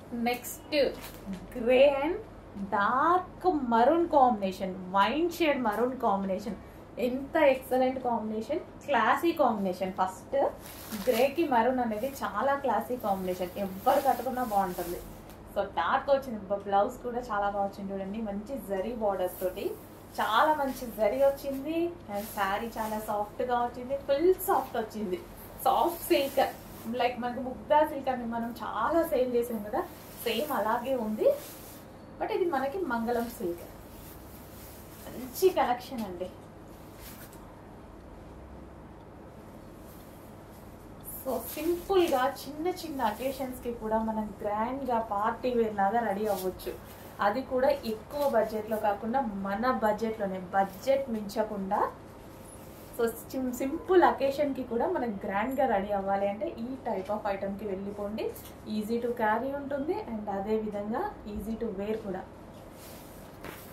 next grey and dark maroon combination wine shade maroon combination ఎంత excellent combination classy combination first గ్రేకి maroon అనేది చాలా classy combination ఎవరు కట్టుకున్నా బాగుంటుంది సో డార్క్ వచ్చింది బ్లౌజ్ కూడా చాలా బాగా వచ్చింది చూడండి మంచి జరీ బార్డర్స్ తోటి చాలా మంచి జరీ వచ్చింది అండ్ శారీ చాలా సాఫ్ట్ గా వచ్చింది ఫుల్ సాఫ్ట్ వచ్చింది సాఫ్ట్ సిల్క్ లైక్ మనకి ముగ్ధా సిల్క్ అని మనం చాలా సేల్ చేసాం కదా సేమ్ అలాగే ఉంది బట్ ఇది మనకి మంగళం సిల్క్ మంచి కలెక్షన్ అండి సో సింపుల్ గా చిన్న చిన్న అకేషన్స్ కి కూడా మనం గ్రాండ్ గా పార్టీ వేర్ లాగా రెడీ అవ్వచ్చు అది కూడా ఎక్కువ బడ్జెట్ లో కాకుండా మన బడ్జెట్ లోనే బడ్జెట్ మించకుండా సో సింపుల్ అకేషన్ కి కూడా మనం గ్రాండ్ గా రెడీ అవ్వాలి అంటే ఈ టైప్ ఆఫ్ ఐటమ్ కి వెళ్ళిపోండి ఈజీ టు క్యారీ ఉంటుంది అండ్ అదే విధంగా ఈజీ టు వేర్ కూడా